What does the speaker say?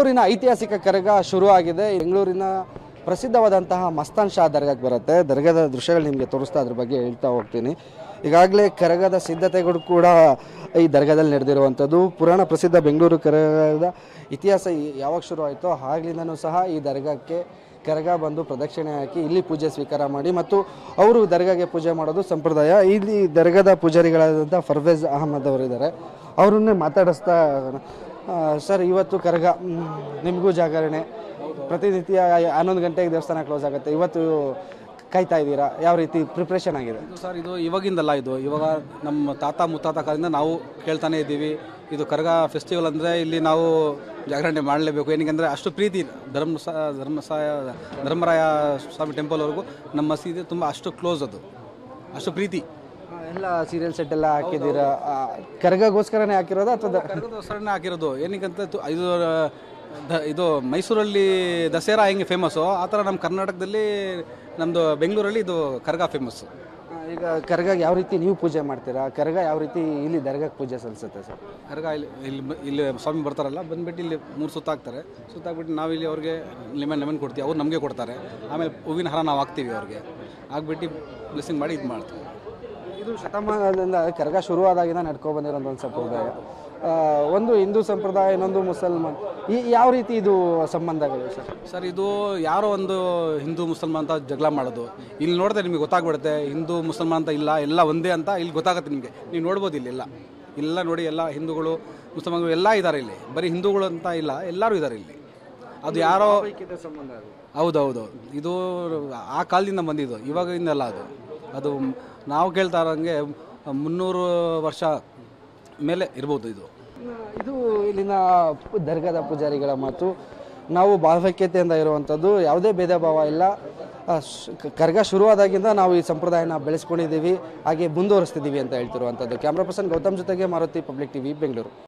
ಬೆಂಗಳೂರಿನ ಐತಿಹಾಸಿಕ ಕರಗ ಶುರು ಆಗಿದೆ ಬೆಂಗಳೂರಿನ ಪ್ರಸಿದ್ಧವಾದಂತಹ ಮಸ್ತಾನ್ ಶಾ ದರ್ಗಾಕ್ಕೆ ಬರುತ್ತೆ ದರ್ಗಾದ ದೃಶ್ಯಗಳು ನಿಮಗೆ ತೋರಿಸ್ತಾ ಅದ್ರ ಬಗ್ಗೆ ಹೇಳ್ತಾ ಹೋಗ್ತೀನಿ ಈಗಾಗಲೇ ಕರಗದ ಸಿದ್ಧತೆಗಳು ಕೂಡ ಈ ದರ್ಗಾದಲ್ಲಿ ನಡೆದಿರುವಂಥದ್ದು ಪುರಾಣ ಪ್ರಸಿದ್ಧ ಬೆಂಗಳೂರು ಕರಗದ ಇತಿಹಾಸ ಈ- ಯಾವಾಗ ಶುರು ಆಯಿತೋ ಆಗ್ಲಿಂದನೂ ಸಹ ಈ ದರ್ಗಾಕ್ಕೆ ಕರಗ ಬಂದು ಪ್ರದಕ್ಷಿಣೆ ಹಾಕಿ ಇಲ್ಲಿ ಪೂಜೆ ಸ್ವೀಕಾರ ಮಾಡಿ ಮತ್ತು ಅವರು ದರ್ಗಾಗೆ ಪೂಜೆ ಮಾಡೋದು ಸಂಪ್ರದಾಯ ಇಲ್ಲಿ ದರ್ಗಾದ ಪೂಜಾರಿಗಳಾದಂಥ ಫರ್ವೇಜ್ ಅಹಮದ್ ಅವರಿದ್ದಾರೆ ಅವರನ್ನೇ ಮಾತಾಡಿಸ್ತಾ ಆ, ಸರ್ ಇವತ್ತು ಕರಗ ಮ್, ನಿಮಗೂ ಜಾಗರಣೆ ಪ್ರತಿನಿತ್ಯ ಹನ್ನೊಂದು ಗಂಟೆಗೆ ದೇವಸ್ಥಾನ ಕ್ಲೋಸ್ ಆಗುತ್ತೆ ಇವತ್ತು ಕಾಯ್ತಾ ಇದ್ದೀರಾ ಯಾವ ರೀತಿ ಪ್ರಿಪ್ರೇಷನ್ ಆಗಿದೆ ಇದು ಸರ್ ಇದು ಇವಾಗಿಂದಲ್ಲ ಇದು ಇವಾಗ ನಮ್ಮ ತಾತ ಮುತ್ತಾತ ಕಾಲದಿಂದ ನಾವು ಕೇಳ್ತಾನೆ ಇದ್ದೀವಿ ಇದು ಕರಗ ಫೆಸ್ಟಿವಲ್ ಅಂದರೆ ಇಲ್ಲಿ ನಾವು ಜಾಗರಣೆ ಮಾಡಲೇಬೇಕು ಏನಕ್ಕೆ ಅಷ್ಟು ಪ್ರೀತಿ ಧರ್ಮ ಧರ್ಮಸಾಯ ಧರ್ಮರಾಯ ಸ್ವಾಮಿ ಟೆಂಪಲ್ವರೆಗೂ ನಮ್ಮ ಮಸೀದಿ ತುಂಬ ಅಷ್ಟು ಕ್ಲೋಸ್ ಅದು ಅಷ್ಟು ಪ್ರೀತಿ ಎಲ್ಲ ಸೀರಿಯಲ್ ಸೆಟ್ ಎಲ್ಲ ಹಾಕಿದ್ದೀರಾ ಆ, ಕರಗಗೋಸ್ಕರನೇ ಹಾಕಿರೋದಾ ಅಥವಾ ದ- ಕರಗದ ಹೆಸರನ್ನೇ ಹಾಕಿರೋದು ಏನಕ್ಕಂತ ತು- ಇದು ದ- ಇದು ಮೈಸೂರಲ್ಲಿ ದಸರಾ ಹೆಂಗೆ ಫೇಮಸ್ಸು ಆ ಥರ ನಮ್ಮ ಕರ್ನಾಟಕದಲ್ಲಿ ನಮ್ಮದು ಬೆಂಗಳೂರಲ್ಲಿ ಇದು ಕರಗ ಫೇಮಸ್ಸು ಆ, ಈಗ ಕರಗ ಯಾವ ರೀತಿ ನೀವು ಪೂಜೆ ಮಾಡ್ತೀರಾ ಕರಗ ಯಾವ ರೀತಿ ಇಲ್ಲಿ ದರ್ಗಾಕ್ಕೆ ಪೂಜೆ ಸಲ್ಲಿಸುತ್ತೆ ಸರ್ ಕರಗ ಇಲ್ಲಿ ಇಲ್ಲಿ ಬ- ಇಲ್ಲಿ ಸ್ವಾಮಿ ಬರ್ತಾರಲ್ಲ ಬಂದ್ಬಿಟ್ಟು ಇಲ್ಲಿ ಮೂರು ಸುತ್ತಾಕ್ತಾರೆ ಸುತ್ತಾಕ್ಬಿಟ್ಟು ನಾವು ಇಲ್ಲಿ ಅವ್ರಿಗೆ ಲೆಮನ್ ಲೆಮನ್ ಕೊಡ್ತೀವಿ ಅವ್ರು ನಮಗೆ ಕೊಡ್ತಾರೆ ಆಮೇಲೆ ಹೂವಿನ ಹಾರ ನಾವು ಹಾಕ್ತೀವಿ ಅವ್ರಿಗೆ ಹಾಕ್ಬಿಟ್ಟು ಬ್ಲೆಸ್ಸಿಂಗ್ ಮಾಡಿ ಇದು ಮಾಡ್ತೀವಿ ಇದು ಶತಮಾನದಿಂದ ಕರಗ ಶುರುವಾದಾಗಿಂದ ನಡ್ಕೊ ಬಂದಿರೋಂಥ ಒಂದು ಸಂಪ್ರದಾಯ ಆ, ಒಂದು ಹಿಂದೂ ಸಂಪ್ರದಾಯ ಇನ್ನೊಂದು ಮುಸಲ್ಮಾನ್ ಈ ಯಾವ ರೀತಿ ಇದು ಸಂಬಂಧಗಳು ಸರ್ ಸರ್ ಇದು ಯಾರೋ ಒಂದು ಹಿಂದೂ ಮುಸಲ್ಮಾನ್ ಅಂತ ಜಗಳ ಮಾಡೋದು ಇಲ್ಲಿ ನೋಡಿದ್ರೆ ನಿಮಗೆ ಗೊತ್ತಾಗ್ಬಿಡುತ್ತೆ ಹಿಂದೂ ಮುಸಲ್ಮಾನ್ ಅಂತ ಇಲ್ಲ ಎಲ್ಲ ಒಂದೇ ಅಂತ ಇಲ್ಲಿ ಗೊತ್ತಾಗುತ್ತೆ ನಿಮಗೆ ನೀವು ನೋಡ್ಬೋದು ಇಲ್ಲಿ ಎಲ್ಲ ಎಲ್ಲ ನೋಡಿ ಎಲ್ಲ ಹಿಂದೂಗಳು ಮುಸಲ್ಮಾನ್ಗಳು ಎಲ್ಲ ಇದ್ದಾರೆ ಇಲ್ಲಿ ಬರೀ ಹಿಂದೂಗಳು ಅಂತ ಇಲ್ಲ ಎಲ್ಲರೂ ಇದ್ದಾರೆ ಇಲ್ಲಿ ಅದು ಯಾರೋ ಸಂಬಂಧ ಅದು ಹೌದೌದು ಇದು ಆ ಕಾಲದಿಂದ ಬಂದಿದ್ದು ಇವಾಗಿಂದಲ್ಲ ಅದು ಅದು ನಾವು ಕೇಳ್ತಾ ಇರೋಂಗೆ ಮುನ್ನೂರು ವರ್ಷ ಮೇಲೆ ಇರ್ಬೋದು ಇದು ಇದು ಇಲ್ಲಿನ ಪು- ದರ್ಗಾದ ಪೂಜಾರಿಗಳ ಮಾತು ನಾವು ಭಾವೈಕ್ಯತೆಯಿಂದ ಇರುವಂಥದ್ದು ಯಾವುದೇ ಭೇದ ಭಾವ ಇಲ್ಲ ಆ, ಶ್- ಕ- ಕರ್ಗ ಶುರುವಾದಾಗಿಂದ ನಾವು ಈ ಸಂಪ್ರದಾಯನ ಬೆಳೆಸ್ಕೊಂಡಿದ್ದೀವಿ ಹಾಗೆ ಮುಂದುವರಿಸ್ತಿದ್ದೀವಿ ಅಂತ ಹೇಳ್ತಿರುವಂಥದ್ದು ಕ್ಯಾಮ್ರಾ ಪರ್ಸನ್ ಗೌತಮ್ ಜೊತೆಗೆ ಮಾರುತಿ ಪಬ್ಲಿಕ್ ಟಿವಿ ಬೆಂಗಳೂರು